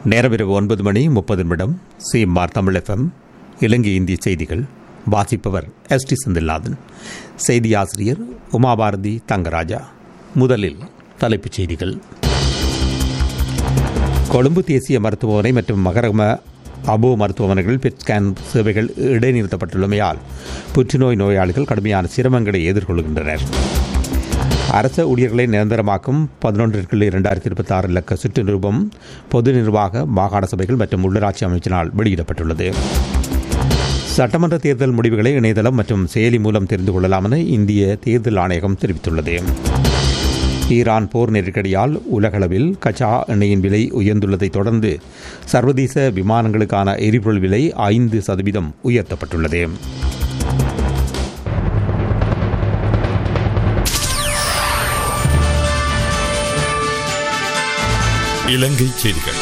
நேரம் இரவு ஒன்பது மணி முப்பது நிமிடம் சிஎம்ஆர் தமிழ் எஃப்எம் இலங்கை இந்திய செய்திகள் வாசிப்பவர் எஸ் டி செந்தில்நாதன் செய்தி ஆசிரியர் உமாபாரதி தங்கராஜா முதலில் தலைப்புச் செய்திகள் கொழும்பு தேசிய மருத்துவமனை மற்றும் மகரம அபோ மருத்துவமனைகளில் பெட் ஸ்கேன் சேவைகள் இடைநிறுத்தப்பட்டுள்ளமையால் புற்றுநோய் நோயாளிகள் கடுமையான சிரமங்களை எதிர்கொள்கின்றனர் அரச ஊழியர்களை நிரந்தரமாக்கும் பதினொன்றிற்கு இரண்டாயிரத்தி இருபத்தி ஆறு இலக்க சுற்று நிருபம் பொது நிர்வாக மாகாண சபைகள் மற்றும் உள்ளூராட்சி அமைச்சினால் வெளியிடப்பட்டுள்ளது சட்டமன்ற தேர்தல் முடிவுகளை இணையதளம் மற்றும் செயலி மூலம் தெரிந்து கொள்ளலாம் என இந்திய தேர்தல் ஆணையகம் தெரிவித்துள்ளது ஈரான் போர் நெருக்கடியால் உலகளவில் கச்சா எண்ணெயின் விலை உயர்ந்துள்ளதை தொடர்ந்து சர்வதேச விமானங்களுக்கான எரிபொருள் விலை ஐந்து சதவீதம் உயர்த்தப்பட்டுள்ளது இலங்கை செய்திகள்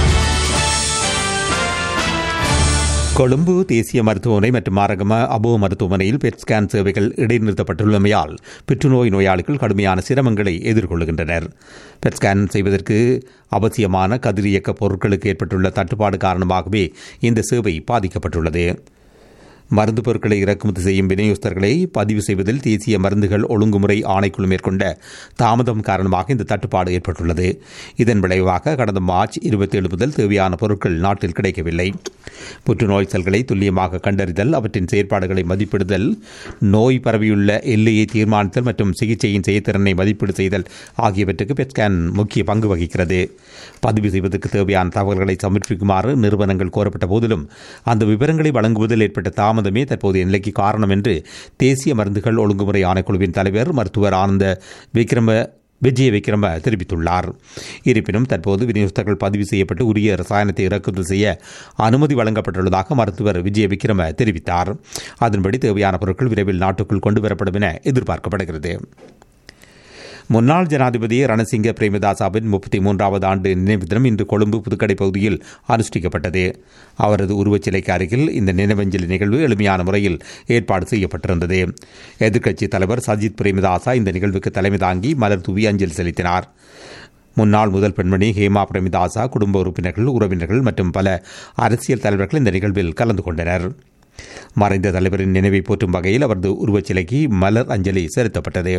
கொழும்பு தேசிய மருத்துவமனை மற்றும் மாரகம அபோ மருத்துவமனையில் பெட் ஸ்கேன் சேவைகள் இடைநிறுத்தப்பட்டுள்ளமையால் புற்றுநோய் நோயாளிகள் கடுமையான சிரமங்களை எதிர்கொள்கின்றனர் பெட் ஸ்கேன் செய்வதற்கு அவசியமான கதிரியக்க பொருட்களுக்கு ஏற்பட்டுள்ள தட்டுப்பாடு காரணமாகவே இந்த சேவை பாதிக்கப்பட்டுள்ளது மருந்து பொருட்களை இறக்குமதி செய்யும் விநியோகஸ்தர்களை பதிவு செய்வதில் தேசிய மருந்துகள் ஒழுங்குமுறை ஆணைக்குழு மேற்கொண்ட தாமதம் காரணமாக இந்த தட்டுப்பாடு ஏற்பட்டுள்ளது இதன் விளைவாக கடந்த மார்ச் இருபத்தேழு முதல் தேவையான பொருட்கள் நாட்டில் கிடைக்கவில்லை புற்றுநோய் செல்களை துல்லியமாக கண்டறிதல் அவற்றின் செயற்பாடுகளை மதிப்பிடுதல் நோய் பரவியுள்ள எல்லையை தீர்மானித்தல் மற்றும் சிகிச்சையின் செயற்திறனை மதிப்பீடு செய்தல் ஆகியவற்றுக்கு பெட்ஸ்கேன் முக்கிய பங்கு வகிக்கிறது பதிவு செய்வதற்கு தேவையான தகவல்களை சமர்ப்பிக்குமாறு நிறுவனங்கள் கோரப்பட்ட போதிலும் அந்த விவரங்களை வழங்குவதில் ஏற்பட்ட தாமதமே தற்போதைய நிலைக்கு காரணம் என்று தேசிய மருந்துகள் ஒழுங்குமுறை ஆணைக்குழுவின் தலைவர் மருத்துவர் ஆனந்த விக்ரம விஜய விக்ரம தெரிவித்துள்ளார் இருப்பினும் தற்போது விநியோகஸ்தர்கள் பதிவு செய்யப்பட்டு உரிய ரசாயனத்தை இறக்குமதி செய்ய அனுமதி வழங்கப்பட்டுள்ளதாக மருத்துவர் விஜய விக்ரம தெரிவித்தார் அதன்படி தேவையான பொருட்கள் விரைவில் நாட்டுக்குள் கொண்டுவரப்படும் என எதிர்பார்க்கப்படுகிறது முன்னாள் ஜனாதிபதி ரணசிங்க பிரேமதாசாவின் முப்பத்தி மூன்றாவது ஆண்டு நினைவு தினம் இன்று கொழும்பு புதுக்கடை பகுதியில் அனுஷ்டிக்கப்பட்டது அவரது உருவச்சிலைக்கு அருகில் இந்த நினைவஞ்சலி நிகழ்வு எளிமையான முறையில் ஏற்பாடு செய்யப்பட்டிருந்தது எதிர்க்கட்சித் தலைவர் சஜித் பிரேமதாசா இந்த நிகழ்வுக்கு தலைமை தாங்கி மலர் தூவி அஞ்சலி செலுத்தினார் முன்னாள் முதல் பெண்மணி ஹேமா பிரேமதாசா குடும்ப உறுப்பினர்கள் உறவினர்கள் மற்றும் பல அரசியல் தலைவர்கள் இந்த நிகழ்வில் கலந்து கொண்டனர் மறைந்த தலைவரின் நினைவை போற்றும் வகையில் அவரது உருவச்சிலைக்கு மலர் அஞ்சலி செலுத்தப்பட்டது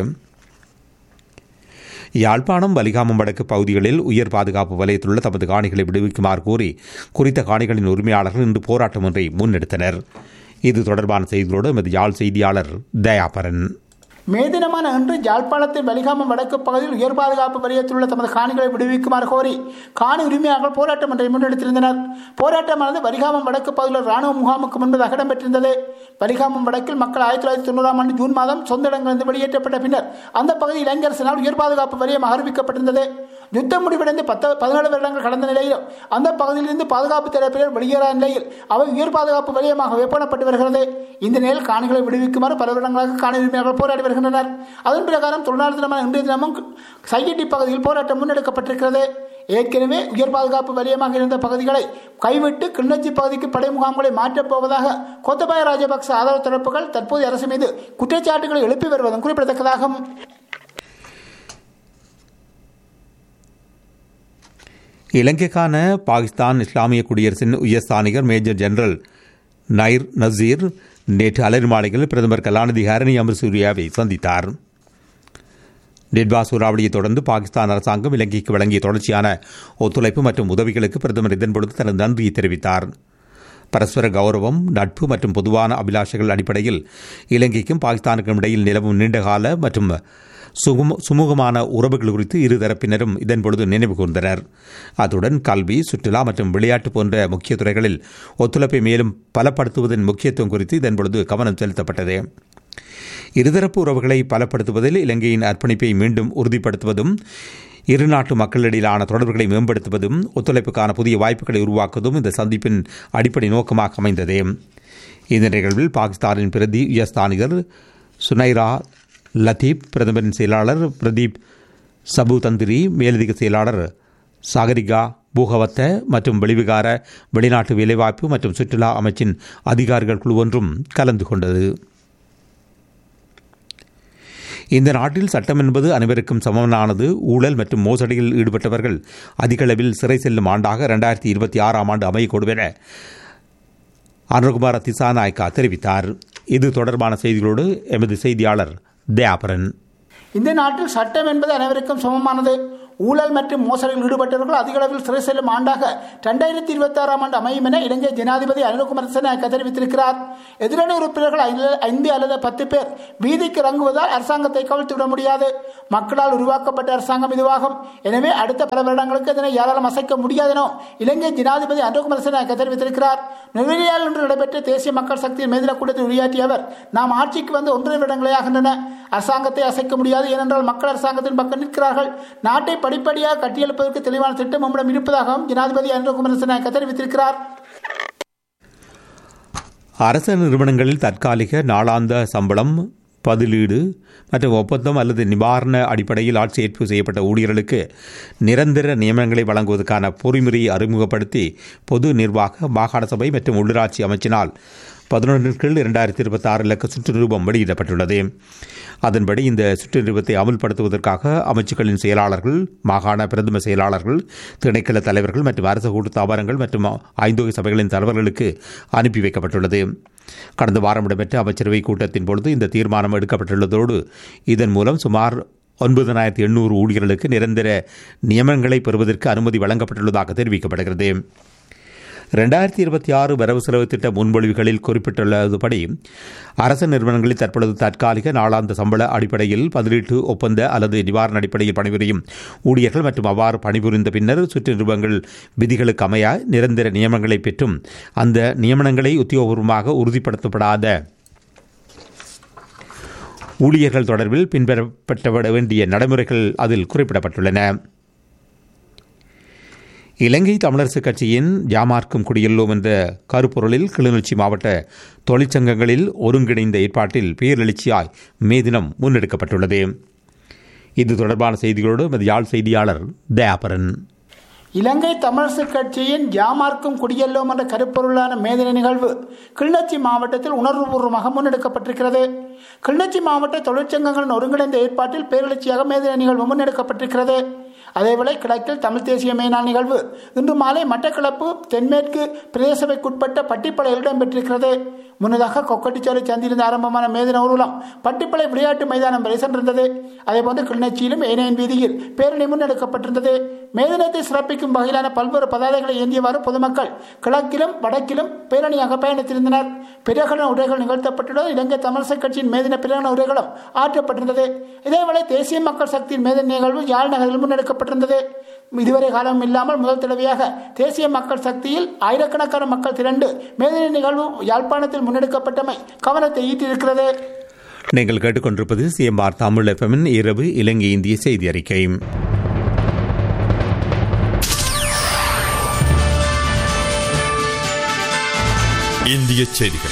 யாழ்ப்பாணம் வலிகாமம் வடக்கு பகுதிகளில் உயர் பாதுகாப்பு வலயத்திலுள்ள தமது காணிகளை விடுவிக்குமாறு கோரி குறித்த காணிகளின் உரிமையாளர்கள் இன்று போராட்டம் ஒன்றை முன்னெடுத்தனர் இது தொடர்பான செய்திகளோடு எமது யாழ் செய்தியாளர் தயாபரன் மே தினமான இன்று ஜாழ்ப்பாணத்தின் வலிகாமம் வடக்கு பகுதியில் உயர் பாதுகாப்பு வலயத்தில் உள்ள தமது காணிகளை விடுவிக்குமாறு கோரி காணி உரிமையாளர்கள் போராட்டம் ஒன்றை முன்னெடுத்திருந்தனர் போராட்டமானது வலிகாமம் வடக்கு பகுதியில் ராணுவ முகாமுக்கு முன்பதாக இடம்பெற்றிருந்தது வலிகாமம் வடக்கில் மக்கள் ஆயிரத்தி தொள்ளாயிரத்தி தொண்ணூறாம் ஆண்டு ஜூன் மாதம் சொந்த இடங்களிலிருந்து வெளியேற்றப்பட்ட பின்னர் அந்த பகுதி இளைஞரசினால் உயர் பாதுகாப்பு வலயம் அறிவிக்கப்பட்டிருந்தது யுத்தம் முடிவடைந்து பத்து பதினேழு வருடங்கள் கடந்த நிலையிலும் அந்த பகுதியிலிருந்து பாதுகாப்பு தரப்பினர் வெளியேறாத நிலையில் அவை உயர் பாதுகாப்பு வலயமாக வெப்பனப்பட்டு வருகிறது இந்த நிலையில் காணிகளை விடுவிக்குமாறு பல வருடங்களாக காணி உரிமையாளர்கள் போராடி வருகின்றனர் அதன் பிரகாரம் தொழிலாளர் தினமான இன்றைய தினமும் சையட்டி பகுதியில் போராட்டம் முன்னெடுக்கப்பட்டிருக்கிறது ஏற்கனவே உயர் பாதுகாப்பு வலயமாக இருந்த பகுதிகளை கைவிட்டு கிண்ணச்சி பகுதிக்கு படை முகாம்களை மாற்றப் போவதாக கோத்தபாய ராஜபக்ச ஆதரவு தரப்புகள் தற்போது அரசு மீது குற்றச்சாட்டுகளை எழுப்பி வருவதும் குறிப்பிடத்தக்கதாகும் இலங்கைக்கான பாகிஸ்தான் இஸ்லாமிய குடியரசின் உயர்ஸ்தானிகர் மேஜர் ஜெனரல் நைர் நசீர் நேற்று அலரி மாலையில் பிரதமர் கலாநிதி ஹரணி அமர்சூரியாவை சந்தித்தார் டிட்வா சூறாவளியை தொடர்ந்து பாகிஸ்தான் அரசாங்கம் இலங்கைக்கு வழங்கிய தொடர்ச்சியான ஒத்துழைப்பு மற்றும் உதவிகளுக்கு பிரதமர் இதன்பொழுது தனது நன்றியை தெரிவித்தார் பரஸ்பர கௌரவம் நட்பு மற்றும் பொதுவான அபிலாஷைகள் அடிப்படையில் இலங்கைக்கும் பாகிஸ்தானுக்கும் இடையில் நிலவும் நீண்டகால மற்றும் சுமூகமான உறவுகள் குறித்து இருதரப்பினரும் இதன்பொழுது நினைவு கூர்ந்தனர் அத்துடன் கல்வி சுற்றுலா மற்றும் விளையாட்டு போன்ற முக்கிய துறைகளில் ஒத்துழைப்பை மேலும் பலப்படுத்துவதன் முக்கியத்துவம் குறித்து இதன்பொழுது கவனம் செலுத்தப்பட்டது இருதரப்பு உறவுகளை பலப்படுத்துவதில் இலங்கையின் அர்ப்பணிப்பை மீண்டும் உறுதிப்படுத்துவதும் இரு நாட்டு மக்களிடையிலான தொடர்புகளை மேம்படுத்துவதும் ஒத்துழைப்புக்கான புதிய வாய்ப்புகளை உருவாக்குவதும் இந்த சந்திப்பின் அடிப்படை நோக்கமாக அமைந்தது இந்த நிகழ்வில் பாகிஸ்தானின் பிரதி உயர்ஸ்தானிகர் சுனைரா லத்தீப் பிரதமரின் செயலாளர் பிரதீப் சபு தந்திரி மேலதிக செயலாளர் சாகரிகா பூகவத்த மற்றும் வெளிவிகார வெளிநாட்டு வேலைவாய்ப்பு மற்றும் சுற்றுலா அமைச்சின் அதிகாரிகள் குழு ஒன்றும் கலந்து கொண்டது இந்த நாட்டில் சட்டம் என்பது அனைவருக்கும் சமனானது ஊழல் மற்றும் மோசடியில் ஈடுபட்டவர்கள் அதிகளவில் சிறை செல்லும் ஆண்டாக இரண்டாயிரத்தி இருபத்தி ஆறாம் ஆண்டு அமையக்கூடும் என அனுகுமார திசாநாயக்கா தெரிவித்தார் இது தொடர்பான செய்திகளோடு எமது செய்தியாளர் தயாபரன் இந்த நாட்டில் சட்டம் என்பது அனைவருக்கும் சமமானது ஊழல் மற்றும் மோசடியில் ஈடுபட்டவர்கள் அதிக அளவில் சிறை செல்லும் ஆண்டாக இரண்டாயிரத்தி இருபத்தி ஆறாம் ஆண்டு அமையும் என இலங்கை ஜனாதிபதி அனுகுமார் திசாநாயக்கா தெரிவித்திருக்கிறார் எதிரணி உறுப்பினர்கள் ஐந்து- ஐந்து அல்லது பத்து பேர் வீதிக்கு இறங்குவதால் அரசாங்கத்தை கவிழ்த்து விட முடியாது மக்களால் உருவாக்கப்பட்ட அரசாங்கம் இதுவாகும் எனவே அடுத்த பல வருடங்களுக்கு இதனை யாராலும் அசைக்க முடியாதெனோ இலங்கை ஜனாதிபதி அனுகுமார் திசாநாயக்கா தெரிவித்திருக்கிறார் நுவரெலியாவில் இன்று நடைபெற்ற தேசிய மக்கள் சக்தியின் மேதின கூட்டத்தில் உரையாற்றிய அவர் நாம் ஆட்சிக்கு வந்து ஒன்றரை வருடங்களே ஆகின்றன அரசாங்கத்தை அசைக்க முடியாது ஏனென்றால் மக்கள் அரசாங்கத்தின் பக்கம் நிற்கிறார்கள் நாட்டை படிப்படியாக கட்டியெழுப்பதற்கு தெளிவான திட்டம் நம்மிடம் இருப்பதாகவும் ஜனாதிபதி அனுகுமார் திசாநாயக்கா தெரிவித்திருக்கிறார் அரச நிறுவனங்களில் தற்காலிக நாளாந்த சம்பளம் பதிலீடு மற்றும் ஒப்பந்தம் அல்லது நிவாரண அடிப்படையில் ஆட்சேர்ப்பு செய்யப்பட்ட ஊழியர்களுக்கு நிரந்தர நியமனங்களை வழங்குவதற்கான பொறிமுறையை அறிமுகப்படுத்தி பொது நிர்வாக மாகாண சபை மற்றும் உள்ளூராட்சி அமைச்சினால் பதினொன்று கீழ் இரண்டாயிரத்தி இருபத்தி ஆறு இலக்க சுற்றுரூபம் வெளியிடப்பட்டுள்ளது அதன்படி இந்த சுற்றுரூபத்தை அமல்படுத்துவதற்காக அமைச்சுக்களின் செயலாளர்கள் மாகாண பிரதம செயலாளர்கள் திணைக்கள தலைவர்கள் மற்றும் அரசு கூட்டு தாபாரங்கள் மற்றும் ஐந்தொகை சபைகளின் தலைவர்களுக்கு அனுப்பி வைக்கப்பட்டுள்ளது கடந்த வாரம் இடம்பெற்ற அமைச்சரவை கூட்டத்தின் பொழுது இந்த தீர்மானம் எடுக்கப்பட்டுள்ளதோடு இதன் மூலம் சுமார் ஒன்பதனாயிரத்தி எண்ணூறு ஊழியர்களுக்கு நிரந்தர நியமனங்களை பெறுவதற்கு அனுமதி வழங்கப்பட்டுள்ளதாக தெரிவிக்கப்படுகிறது ரெண்டாயிரத்தி இருபத்தி ஆறு வரவு செலவு திட்ட முன்மொழிவுகளில் குறிப்பிட்டுள்ளதுபடி அரசு நிறுவனங்களில் தற்பொழுது தற்காலிக நாளாந்த சம்பள அடிப்படையில் பதிலீட்டு ஒப்பந்த அல்லது நிவாரண அடிப்படையில் பணிபுரியும் ஊழியர்கள் மற்றும் அவ்வாறு பணிபுரிந்த பின்னர் சுற்று நிறுவனங்கள் விதிகளுக்கு அமைய நிரந்தர நியமனங்களை பெற்றும் அந்த நியமனங்களை உத்தியோகபூர்வமாக உறுதிப்படுத்தப்படாத ஊழியர்கள் தொடர்பில் பின்பற்றப்பட வேண்டிய நடைமுறைகள் அதில் குறிப்பிடப்பட்டுள்ளன இலங்கை தமிழரசுக் கட்சியின் ஜாமார்க்கும் குடியெல்லோம் என்ற கருப்பொருளில் கிளிநொச்சி மாவட்ட தொழிற்சங்கங்களில் ஒருங்கிணைந்த ஏற்பாட்டில் பேரெழுச்சியாய் மே தினம் முன்னெடுக்கப்பட்டுள்ளது இது தொடர்பான செய்திகளோடு எமது யாழ் செய்தியாளர் தயாபரன் இலங்கை தமிழரசு கட்சியின் ஜாமார்க்கும் குடியெல்லோம் என்ற கருப்பொருளான மேதின நிகழ்வு கிளிநொச்சி மாவட்டத்தில் உணர்வுபூர்வமாக முன்னெடுக்கப்பட்டிருக்கிறது கிளிநொச்சி மாவட்ட தொழிற்சங்கங்களின் ஒருங்கிணைந்த ஏற்பாட்டில் பேரெழுச்சியாக மேதின நிகழ்வு முன்னெடுக்கப்பட்டிருக்கிறது அதேவேளை கிழக்கில் தமிழ் தேசிய மேனாள் நிகழ்வு இன்று மாலை மட்டக்களப்பு தென்மேற்கு பிரதேசபைக்குட்பட்ட பட்டிப்பளையில் இடம்பெற்றிருக்கிறது முன்னதாக கொக்கட்டிச்சோலை சந்திலிருந்து ஆரம்பமான மேதின ஊர்வலம் பட்டிப்பளை விளையாட்டு மைதானம் வரை சென்றிருந்தது அதேபோன்று கிளிநொச்சியிலும் ஏனையின் வீதியில் பேரணி முன்னெடுக்கப்பட்டிருந்தது மேதினத்தை சிறப்பிக்கும் வகையிலான பல்வேறு பதாதைகளை ஏந்தியவாறு பொதுமக்கள் கிழக்கிலும் வடக்கிலும் பேரணியாக பயணித்திருந்தனர் பிரகடன உரைகள் நிகழ்த்தப்பட்டுள்ளது இலங்கை தமிழிசை கட்சியின் மேதின பிரகடன உரைகளும் ஆற்றப்பட்டிருந்தது இதேவேளை தேசிய மக்கள் சக்தியின் மேதின நிகழ்வு யாழ் நகரில் முன்னெடுக்கப்பட்டிருந்தது இதுவரை காலம் இல்லாமல் முதல் தடவையாக தேசிய மக்கள் சக்தியில் ஆயிரக்கணக்கான மக்கள் திரண்டு மேதின நிகழ்வு யாழ்ப்பாணத்தில் முன்னெடுக்கப்பட்டமை கவனத்தை ஈட்டிருக்கிறது நீங்கள் கேட்டுக்கொண்டிருப்பது சிஎம்ஆர் தமிழ் எஃப்எம்மின் இரவு இலங்கை இந்திய செய்தி அறிக்கை இந்திய செய்திகள்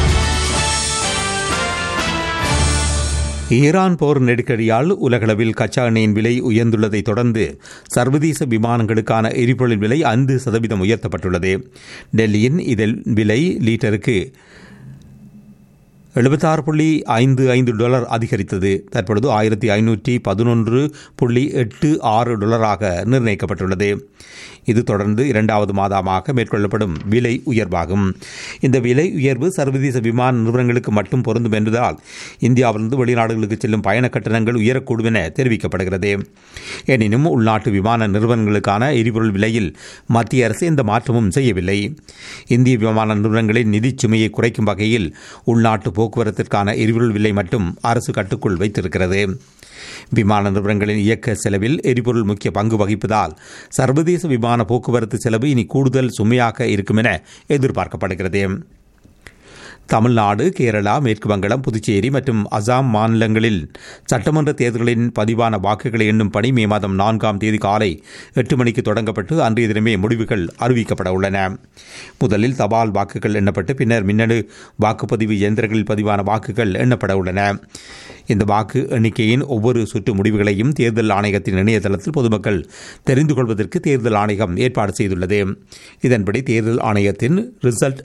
ஈரான் போர் நெருக்கடியால் உலகளவில் கச்சா எண்ணெயின் விலை உயர்ந்துள்ளதை தொடர்ந்து சர்வதேச விமானங்களுக்கான எரிபொருள் விலை ஐந்து சதவீதம் உயர்த்தப்பட்டுள்ளது டெல்லியின் இதன் விலை லீட்டருக்கு எழுபத்தாறு புள்ளி ஐந்து ஐந்து டாலர் அதிகரித்தது தற்பொழுது ஆயிரத்தி ஐநூற்றி பதினொன்று புள்ளி எட்டு ஆறு டாலராக நிர்ணயிக்கப்பட்டுள்ளது இது தொடர்ந்து இரண்டாவது மாதமாக மேற்கொள்ளப்படும் விலை உயர்வாகும் இந்த விலை உயர்வு சர்வதேச விமான நிறுவனங்களுக்கு மட்டும் பொருந்தும் என்பதால் இந்தியாவிலிருந்து வெளிநாடுகளுக்கு செல்லும் பயண கட்டணங்கள் உயரக்கூடும் என தெரிவிக்கப்படுகிறது எனினும் உள்நாட்டு விமான நிறுவனங்களுக்கான எரிபொருள் விலையில் மத்திய அரசு எந்த மாற்றமும் செய்யவில்லை இந்திய விமான நிறுவனங்களின் நிதிச் சுமையை குறைக்கும் வகையில் உள்நாட்டு போக்குவரத்திற்கான எரிபொருள் விலை மட்டும் அரசு கட்டுக்குள் வைத்திருக்கிறது விமான நிறுவனங்களின் இயக்க செலவில் எரிபொருள் முக்கிய பங்கு வகிப்பதால் சர்வதேச விமான போக்குவரத்து செலவு இனி கூடுதல் சுமையாக இருக்கும் என எதிர்பார்க்கப்படுகிறது தமிழ்நாடு கேரளா மேற்கு வங்காளம் புதுச்சேரி மற்றும் அசாம் மாநிலங்களில் சட்டமன்ற தேர்தல்களின் பதிவான வாக்குகளை எண்ணும் பணி மே மாதம் நான்காம் தேதி காலை எட்டு மணிக்கு தொடங்கப்பட்டு அன்றைய தினமே முடிவுகள் அறிவிக்கப்பட உள்ளன முதலில் தபால் வாக்குகள் எண்ணப்பட்டு பின்னர் மின்னணு வாக்குப்பதிவு இயந்திரங்களில் பதிவான வாக்குகள் எண்ணப்பட உள்ளன இந்த வாக்கு எண்ணிக்கையின் ஒவ்வொரு சுற்று முடிவுகளையும் தேர்தல் ஆணையத்தின் இணையதளத்தில் பொதுமக்கள் தெரிந்து கொள்வதற்கு தேர்தல் ஆணையம் ஏற்பாடு செய்துள்ளது இதன்படி தேர்தல் ஆணையத்தின் result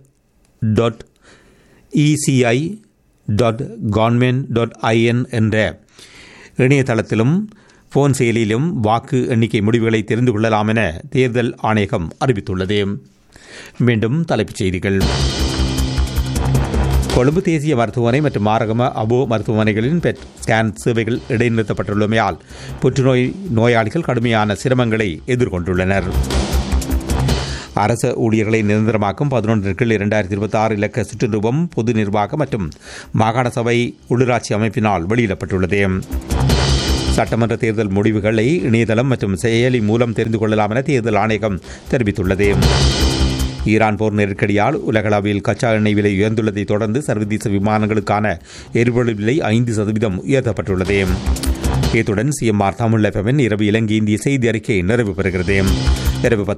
dot ECI dot government dot IN என்ற இணையதளத்திலும் போன் செயலியிலும் வாக்கு எண்ணிக்கை முடிவுகளை தெரிந்து கொள்ளலாம் என தேர்தல் ஆணையகம் அறிவித்துள்ளது மீண்டும் தலைப்புச் செய்திகள் கொழும்பு தேசிய மருத்துவமனை மற்றும் மாரகம அபோ மருத்துவமனைகளின் பெட் ஸ்கேன் சேவைகள் இடைநிறுத்தப்பட்டுள்ளமையால் புற்றுநோய் நோயாளிகள் கடுமையான சிரமங்களை எதிர்கொண்டுள்ளனர் அரச ஊழியர்களை நிரந்தரமாக்கும் பதினொன்று கீழ் இரண்டாயிரத்தி இருபத்தி ஆறு இலக்க சுற்றுருவம் பொது நிர்வாக மற்றும் மாகாண சபை உள்ளூராட்சி அமைப்பினால் வெளியிடப்பட்டுள்ளது சட்டமன்ற தேர்தல் முடிவுகளை இணையதளம் மற்றும் செயலி மூலம் தெரிந்து கொள்ளலாம் என தேர்தல் ஆணையகம் தெரிவித்துள்ளது ஈரான் போர் நெருக்கடியால் உலகளவில் கச்சா எண்ணெய் விலை உயர்ந்துள்ளதை தொடர்ந்து சர்வதேச விமானங்களுக்கான எரிபொருள் விலை ஐந்து சதவீதம் உயர்த்தப்பட்டுள்ளது இத்துடன் சிஎம்ஆர் தமிழ் எஃப்எம்மின் இரவு இலங்கை இந்திய செய்தி அறிக்கை நிறைவு பெறுகிறது இரவு